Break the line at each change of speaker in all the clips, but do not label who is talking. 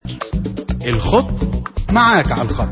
الخط معاك على الخط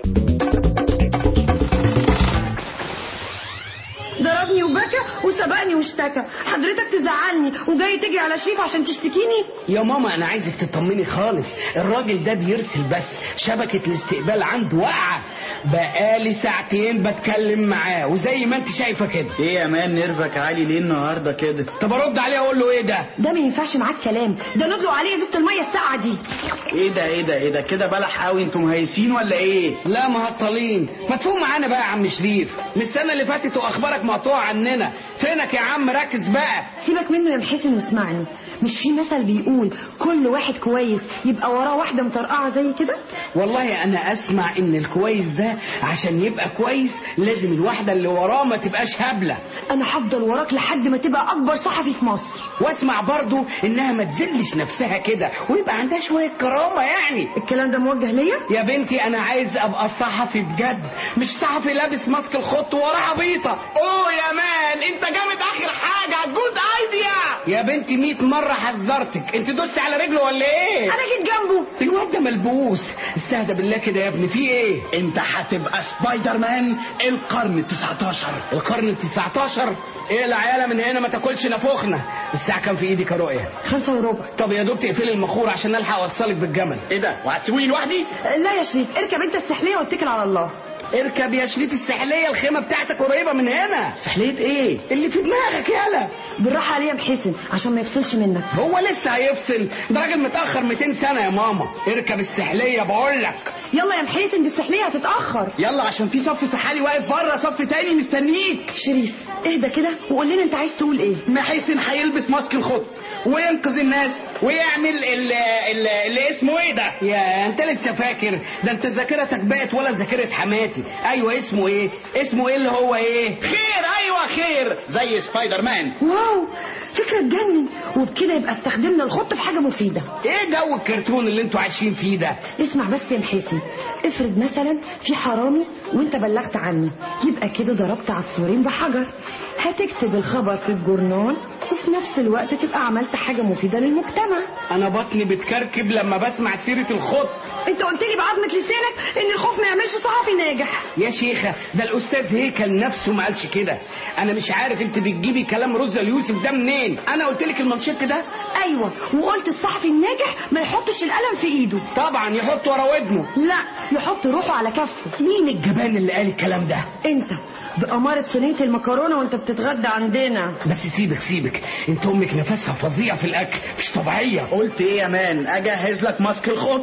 ضربني وبكى وسبقني واشتكى حضرتك تزعلني وجاي تجري على شريف عشان تشتكيني
يا ماما انا عايزك تطمني خالص الراجل ده بيرسل بس شبكة الاستقبال عنده واقعة بقالي ساعتين بتكلم معاه وزي ما انت شايفة كده
ايه يا مان نرفك عالي ليه النهارده كده
طب ارد عليه اقول له ايه ده
ده ما ينفعش معاك كلام ده ندلق عليه ازازه الميه الساقعه دي
ايه ده ايه ده ايه ده كده بلح قوي انتوا مهيسين ولا ايه
لا مهطلين ما تفوق معانا بقى يا عم شريف من السنة اللي فاتت واخبارك مقطوعة عننا فينك يا عم ركز بقى
سيبك منه يا محسن واسمعني مش في مثل بيقول كل واحد كويس يبقى وراه واحده مطرقعه زي كده
والله انا اسمع ان الكويس ده عشان يبقى كويس لازم الواحدة اللي وراه ما تبقاش هبلة
انا هفضل وراك لحد ما تبقى اكبر صحفي في مصر
واسمع برضو انها ما تذلش نفسها كده ويبقى عندها شوية كرامة يعني
الكلام ده موجه ليا
يا بنتي انا عايز ابقى صحفي بجد مش صحفي لابس ماسك الخط وراه عبيطة اوه يا مان انت جامد اخر حاجة جود ايديا يا بنتي 100 مرة حذرتك انت دوست على رجله ولا ايه
انا جيت جنبه
الواد ده ملبوس استهدى بالله كده يا ابني في ايه
انت هتبقى سبايدر مان القرن 19
القرن ال 19 ايه العيالة من هنا ما تاكلش نافوخنا الساعة كام في ايدك يا رؤية
خمسة وربع
طب يا دوب تقفلي المخور عشان الحق اوصلك بالجمل
ايه ده وهتسيبوني لوحدي
لا يا شريف اركب انت السحلية واتكل على الله
اركب يا شريف السحلية الخيمة بتاعتك قريبة من هنا
سحلية ايه
اللي في دماغك يالا
بالراحة عليه يا محسن عشان ما يفصلش منك
هو لسه هيفصل ده راجل متأخر 200 سنة يا ماما اركب السحلية بقول لك
يلا يا محسن دي السحلية هتتأخر
يلا عشان في صف سحالي واقف بره صف تاني مستنيك
شريف اهدى كده وقول لنا انت عايز تقول ايه
محسن هيلبس ماسك الخط وينقذ الناس ويعمل ال ال اللي اسمه ايه ده
يا انت لسه فاكر ده انت ذاكرتك بقت ولا ذاكرة حماتي ايوه اسمه ايه اسمه ايه اللي هو ايه
خير ايوه خير زي سبايدر مان
واو فكرة تجنن وبكده يبقى استخدمنا الخط في حاجة مفيدة
ايه جو الكرتون اللي انتوا عايشين فيه ده
اسمع بس يا محسن افرض مثلا في حرامي وانت بلغت عنه يبقى كده ضربت عصفورين بحجر هتكتب الخبر في الجورنال وفي نفس الوقت تبقى عملت حاجة مفيدة للمجتمع
انا بطني بتكركب لما بسمع سيرة الخط
انت قلت لي بعظمة لسانك ان الخوف ما يعملش صحفي ناجح
يا شيخة ده الاستاذ هيكل نفسه ما قالش كده انا مش عارف انت بتجيبي كلام رزة اليوسف ده منين انا قلت لك المانشيت ده
ايوه وقلت الصحفي الناجح ما يحطش القلم في ايده
طبعا يحط ورا ودنه
لا يحط روحه على كفه
مين الجبان اللي قال الكلام ده
انت بأمارة صينية المكرونة وانت بتتغدى عندنا
بس سيبك سيبك انت امك نفسها فظيع في الاكل مش طبيعيه
قلت ايه يا مان اجهز لك ماسك الخط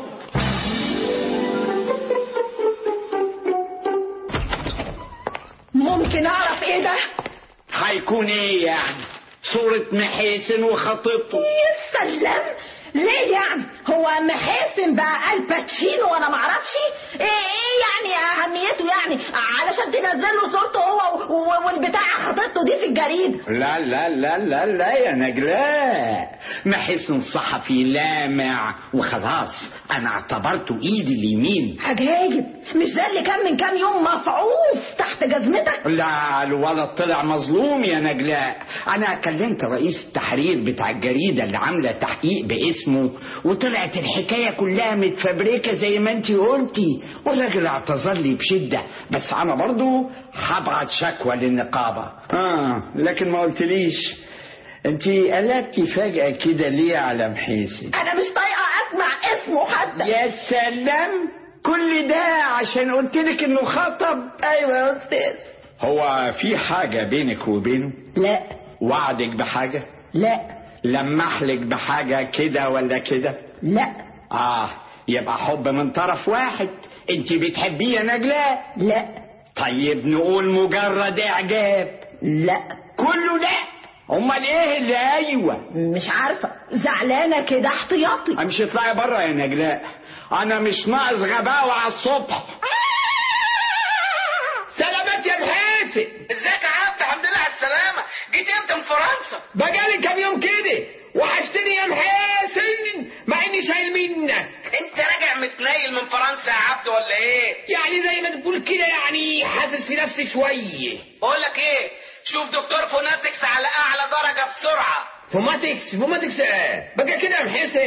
ممكن اعرف ايه ده
هيكون ايه يعني صورة محاسن وخطيبته
يا سلام ليه يعني هو محاسن بقى الباتشينو وانا معرفش ايه ايه يعني اهميته يعني علشان تنزل له صورته هو و- والبتاع خطيبته دي في الجريد
لا لا لا لا لا يا نجلاء محسن صحفي لامع وخلاص انا اعتبرته ايدي اليمين
عجايب مش ده اللي كان من كام يوم مفعوف تحت جزمتك
لا الولد طلع مظلوم يا نجلاء انا كلمت رئيس التحرير بتاع الجريده اللي عامله تحقيق باسمه وطلعت الحكايه كلها متفبركه زي ما انت قلتي والراجل اعتذر لي بشده بس انا برضو هبعت شكوى للنقابه اه لكن ما قلتليش انت قلبتي فجاه كده ليه على محيسن
انا مش طايقه اسمع اسمه حتى
يا سلام كل ده عشان قلت لك انه خطب
ايوه يا استاذ
هو في حاجه بينك وبينه
لا
وعدك بحاجه
لا
لمحلك بحاجة كده ولا كده
لا
اه يبقى حب من طرف واحد انت بتحبيه يا نجلاء
لا
طيب نقول مجرد اعجاب
لا
كله لا امال ايه اللي ايوه
مش عارفه زعلانه كده احتياطي
امشي اطلعي بره يا نجلاء انا مش ناقص غباوة على الصبح
سلامات يا محاسن ازيك يا عبد الحمد لله على السلامه جيت امتى من فرنسا بقالي كام يوم كده وحشتني يا محاسن مع اني شايل منك انت راجع متنيل من فرنسا يا عبد ولا ايه يعني زي ما تقول كده يعني حاسس في نفسي شويه بقول لك ايه شوف دكتور فوناتكس على اعلى درجه بسرعه فوماتكس فوماتكس ايه بقى كده يا محاسن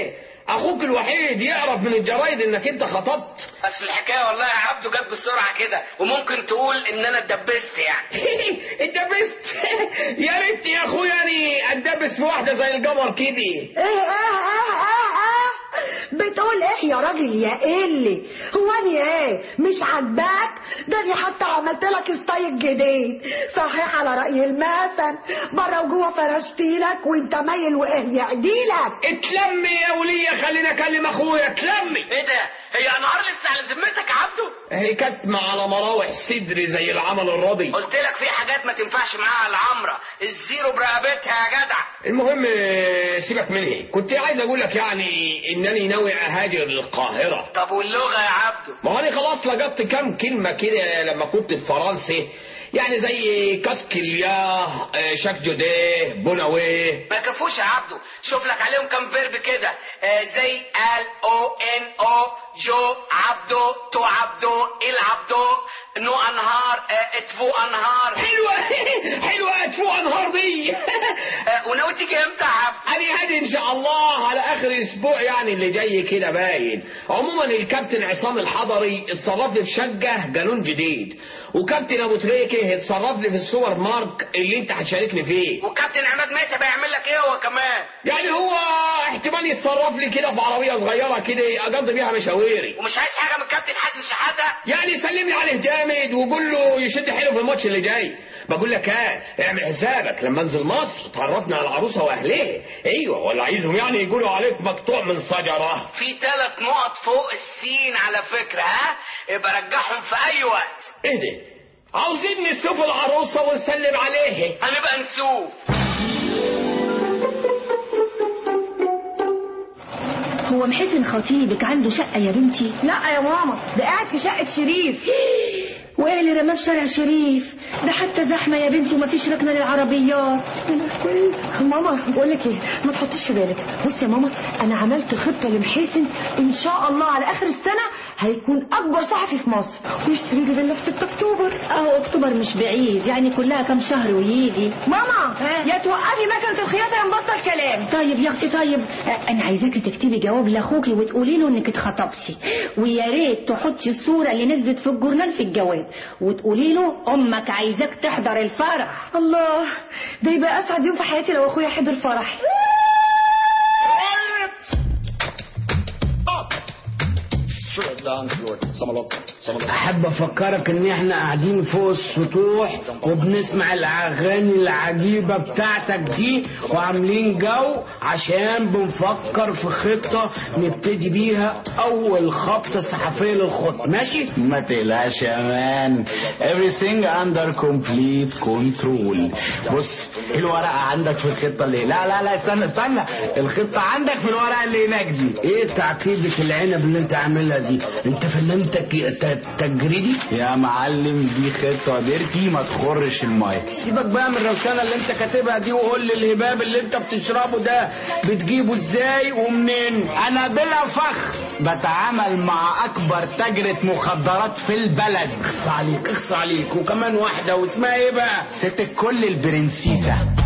اخوك الوحيد يعرف من الجرايد انك انت خطبت
بس الحكايه والله يا عبده جت بسرعه كده وممكن تقول ان انا اتدبست يعني
اتدبست يا ريت يا اخويا يعني اتدبس في واحده زي القمر كده
ايه اه اه اه اه بتقول ايه يا راجل يا قلي هو انا ايه مش عاجباك ده انا حتى عملت لك ستايل جديد صحيح على راي المثل بره وجوه فرشتيلك وانت مايل وايه يعديلك
اتلمي يا ولية خليني اكلم اخويا اتلمي
ايه ده هي انهار لسه على ذمتك يا عبده
هي كاتمة على مراوح صدري زي العمل الراضي
قلت لك في حاجات ما تنفعش معاها العمره الزيرو برقبتها يا جدع
المهم سيبك مني كنت عايز اقول لك يعني انني ناوي اهاجر للقاهرة
طب واللغه يا عبده
ما هو انا خلاص لقطت كام كلمة كده لما كنت في فرنسا يعني زي كاسكليا شاك جوديه بوناوي
ما كفوش يا عبده شوف لك عليهم كام فيرب كده آه زي ال او ان او جو عبدو تو عبدو العبدو نو انهار آه اتفو انهار
حلوة حلوة ادفو انهار دي
آه وناوي تيجي امتى يا عبده
انا هادي ان شاء الله على اخر اسبوع يعني اللي جاي كده باين عموما الكابتن عصام الحضري اتصرف لي في شقه قانون جديد وكابتن ابو تريكه اتصرف لي في السوبر مارك اللي انت هتشاركني فيه
وكابتن عماد ميتة بيعمل لك ايه هو كمان
يعني هو احتمال يتصرف لي كده في عربيه صغيره كده اقضي بيها مشاويري
ومش عايز حاجه من الكابتن حسن شحاته
يعني سلم لي عليه جامد وقول له يشد حيله في الماتش اللي جاي بقول لك ايه اعمل حسابك لما انزل مصر تعرفنا على العروسه واهلها ايوه ولا عايزهم يعني يقولوا عليك مقطوع من شجره
في ثلاث نقط فوق السين على فكره ها يبقى رجعهم في اي وقت
ايه ده عاوزين نشوف العروسه ونسلم عليها
هنبقى نشوف
هو محسن خطيبك عنده شقة يا بنتي
لا يا ماما ده قاعد في شقه شريف
وايه اللي رماه في شارع شريف ده حتى زحمة يا بنتي ومفيش ركنة للعربيات
ماما بقول لك ايه ما تحطيش في بالك بصي يا ماما انا عملت خطه لمحيسن ان شاء الله على اخر السنه هيكون اكبر صحفي في مصر ويشتري لي فيلا في 6 اكتوبر
اهو اكتوبر مش بعيد يعني كلها كام شهر ويجي
ماما
ها؟
يا توقفي مكنه الخياطه يا نبطل كلام
طيب يا اختي طيب آه، انا عايزاكي تكتبي جواب لاخوكي وتقولي له انك اتخطبتي ويا ريت تحطي الصوره اللي نزلت في الجورنال في الجواب وتقولي له امك عايزاك تحضر الفرح
الله ده يبقى اسعد يوم في حياتي لو اخويا حضر فرحي
احب افكرك ان احنا قاعدين فوق السطوح وبنسمع الاغاني العجيبه بتاعتك دي وعاملين جو عشان بنفكر في خطه نبتدي بيها اول خبطه صحفيه للخطه ماشي
ما تقلقش يا مان everything under complete control بص الورقة عندك في الخطة اللي لا لا لا استنى استنى الخطة عندك في الورقة اللي هناك دي
ايه تعقيدة العنب اللي انت عاملها دي انت فنان تك... ت- تجريدي
يا معلم دي خطة ديرتي ما تخرش المية
سيبك بقى من الروشنه اللي انت كاتبها دي وقول لي الهباب اللي انت بتشربه ده بتجيبه ازاي ومنين
انا بلا فخر بتعامل مع اكبر تاجرة مخدرات في البلد
اخص عليك اخص عليك وكمان واحده واسمها ايه بقى
ست الكل البرنسيسة